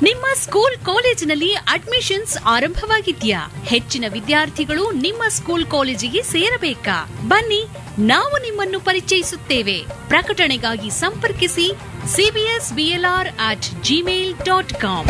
ನಿಮ್ಮ ಸ್ಕೂಲ್ ಕಾಲೇಜಿನಲ್ಲಿ ಅಡ್ಮಿಷನ್ಸ್ ಆರಂಭವಾಗಿದ್ಯಾ ಹೆಚ್ಚಿನ ವಿದ್ಯಾರ್ಥಿಗಳು ನಿಮ್ಮ ಸ್ಕೂಲ್ ಕಾಲೇಜಿಗೆ ಸೇರಬೇಕಾ ಬನ್ನಿ ನಾವು ನಿಮ್ಮನ್ನು ಪರಿಚಯಿಸುತ್ತೇವೆ ಪ್ರಕಟಣೆಗಾಗಿ ಸಂಪರ್ಕಿಸಿ CBS BLR at Gmail dot com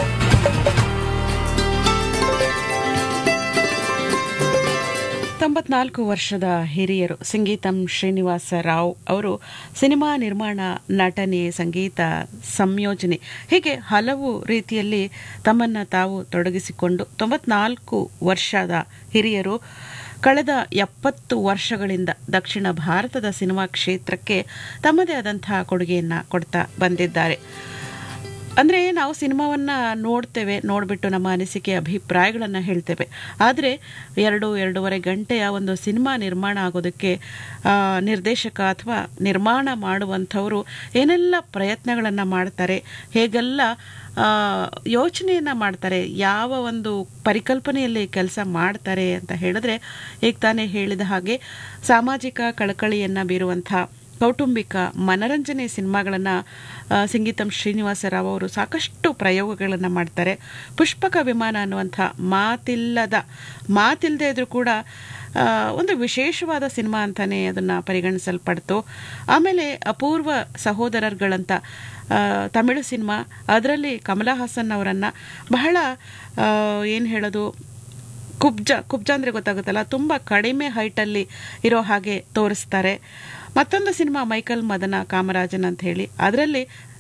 ತೊಂಬತ್ನಾಲ್ಕು ವರ್ಷದ ಹಿರಿಯರು ಸಂಗೀತಂ ಶ್ರೀನಿವಾಸ ರಾವ್ ಅವರು ಸಿನಿಮಾ ನಿರ್ಮಾಣ ನಟನೆ ಸಂಗೀತ ಸಂಯೋಜನೆ ಹೀಗೆ ಹಲವು ರೀತಿಯಲ್ಲಿ ತಮ್ಮನ್ನು ತಾವು ತೊಡಗಿಸಿಕೊಂಡು ತೊಂಬತ್ನಾಲ್ಕು ವರ್ಷದ ಹಿರಿಯರು ಕಳೆದ ಎಪ್ಪತ್ತು ವರ್ಷಗಳಿಂದ ದಕ್ಷಿಣ ಭಾರತದ ಸಿನಿಮಾ ಕ್ಷೇತ್ರಕ್ಕೆ ತಮ್ಮದೇ ಆದಂತಹ ಕೊಡುಗೆಯನ್ನು ಕೊಡ್ತಾ ಬಂದಿದ್ದಾರೆ ಅಂದರೆ ನಾವು ಸಿನಿಮಾವನ್ನು ನೋಡ್ತೇವೆ ನೋಡಿಬಿಟ್ಟು ನಮ್ಮ ಅನಿಸಿಕೆ ಅಭಿಪ್ರಾಯಗಳನ್ನು ಹೇಳ್ತೇವೆ ಆದರೆ ಎರಡು ಎರಡೂವರೆ ಗಂಟೆಯ ಒಂದು ಸಿನಿಮಾ ನಿರ್ಮಾಣ ಆಗೋದಕ್ಕೆ ಆ, ನಿರ್ದೇಶಕ ಅಥವಾ ನಿರ್ಮಾಣ ಮಾಡುವಂಥವರು ಏನೆಲ್ಲ ಪ್ರಯತ್ನಗಳನ್ನು ಮಾಡ್ತಾರೆ ಹೇಗೆಲ್ಲ ಯೋಚನೆಯನ್ನು ಮಾಡ್ತಾರೆ ಯಾವ ಒಂದು ಪರಿಕಲ್ಪನೆಯಲ್ಲಿ ಕೆಲಸ ಮಾಡ್ತಾರೆ ಅಂತ ಹೇಳಿದ್ರೆ ಈಗ ತಾನೇ ಹೇಳಿದ ಹಾಗೆ ಸಾಮಾಜಿಕ ಕಳಕಳಿಯನ್ನು ಬೀರುವಂಥ ಕೌಟುಂಬಿಕ ಮನರಂಜನೆ ಸಿನಿಮಾಗಳನ್ನು ಸಂಗೀತಂ ಶ್ರೀನಿವಾಸ ರಾವ್ ಅವರು ಸಾಕಷ್ಟು ಪ್ರಯೋಗಗಳನ್ನು ಮಾಡ್ತಾರೆ ಪುಷ್ಪಕ ವಿಮಾನ ಅನ್ನುವಂಥ ಮಾತಿಲ್ಲದ ಮಾತಿಲ್ಲದೆ ಇದ್ರೂ ಕೂಡ ಆ, ಒಂದು ವಿಶೇಷವಾದ ಸಿನಿಮಾ ಅಂತಾನೆ ಅದನ್ನು ಪರಿಗಣಿಸಲ್ಪಡ್ತು ಆಮೇಲೆ ಅಪೂರ್ವ ಸಹೋದರರುಗಳಂತ ಆ, ತಮಿಳು ಸಿನಿಮಾ ಅದರಲ್ಲಿ ಕಮಲಾ ಹಾಸನ್ ಅವರನ್ನು ಬಹಳ ಏನು ಹೇಳೋದು ಕುಬ್ಜ ಕುಬ್ಜ ಅಂದರೆ ಗೊತ್ತಾಗುತ್ತಲ್ಲ ತುಂಬ ಕಡಿಮೆ ಹೈಟಲ್ಲಿ ಇರೋ ಹಾಗೆ ತೋರಿಸ್ತಾರೆ ಮತ್ತೊಂದು ಸಿನಿಮಾ ಮೈಕಲ್ ಮದನ ಕಾಮರಾಜನ್ ಅಂತ ಹೇಳಿ ಅದರಲ್ಲಿ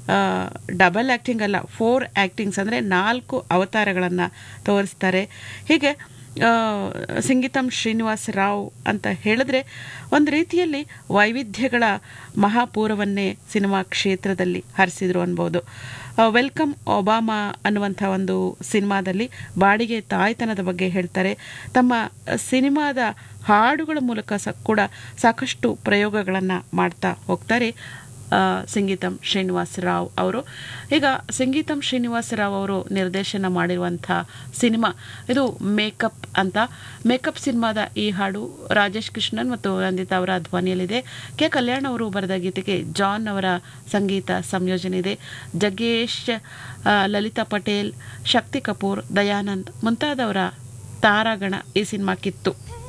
ಡಬಲ್ ಆ್ಯಕ್ಟಿಂಗ್ ಅಲ್ಲ ಫೋರ್ ಆ್ಯಕ್ಟಿಂಗ್ಸ್ ಅಂದರೆ ನಾಲ್ಕು ಅವತಾರಗಳನ್ನು ತೋರಿಸ್ತಾರೆ ಹೀಗೆ ಆ, ಸಂಗೀತಂ ಶ್ರೀನಿವಾಸ ರಾವ್ ಅಂತ ಹೇಳಿದ್ರೆ ಒಂದು ರೀತಿಯಲ್ಲಿ ವೈವಿಧ್ಯಗಳ ಮಹಾಪೂರವನ್ನೇ ಸಿನಿಮಾ ಕ್ಷೇತ್ರದಲ್ಲಿ ಹರಿಸಿದ್ರು ಅನ್ಬೋದು ವೆಲ್ಕಮ್ ಒಬಾಮಾ ಅನ್ನುವಂಥ ಒಂದು ಸಿನಿಮಾದಲ್ಲಿ ಬಾಡಿಗೆ ತಾಯ್ತನದ ಬಗ್ಗೆ ಹೇಳ್ತಾರೆ ತಮ್ಮ ಸಿನಿಮಾದ ಹಾಡುಗಳ ಮೂಲಕ ಸ ಕೂಡ ಸಾಕಷ್ಟು ಪ್ರಯೋಗಗಳನ್ನು ಮಾಡ್ತಾ ಹೋಗ್ತಾರೆ ಆ, ಸಂಗೀತಂ ಶ್ರೀನಿವಾಸ ರಾವ್ ಅವರು ಈಗ ಸಂಗೀತಂ ಶ್ರೀನಿವಾಸ ರಾವ್ ಅವರು ನಿರ್ದೇಶನ ಮಾಡಿರುವಂಥ ಸಿನಿಮಾ ಇದು ಮೇಕಪ್ ಅಂತ ಮೇಕಪ್ ಸಿನಿಮಾದ ಈ ಹಾಡು ರಾಜೇಶ್ ಕೃಷ್ಣನ್ ಮತ್ತು ರಂಜಿತಾ ಅವರ ಧ್ವನಿಯಲ್ಲಿದೆ ಕೆ ಕಲ್ಯಾಣ್ ಅವರು ಬರೆದ ಗೀತೆಗೆ ಜಾನ್ ಅವರ ಸಂಗೀತ ಸಂಯೋಜನೆ ಇದೆ ಜಗ್ಗೇಶ್ ಆ, ಲಲಿತಾ ಪಟೇಲ್ ಶಕ್ತಿ ಕಪೂರ್ ದಯಾನಂದ್ ಮುಂತಾದವರ ತಾರಾಗಣ ಈ ಸಿನಿಮಾಕ್ಕಿತ್ತು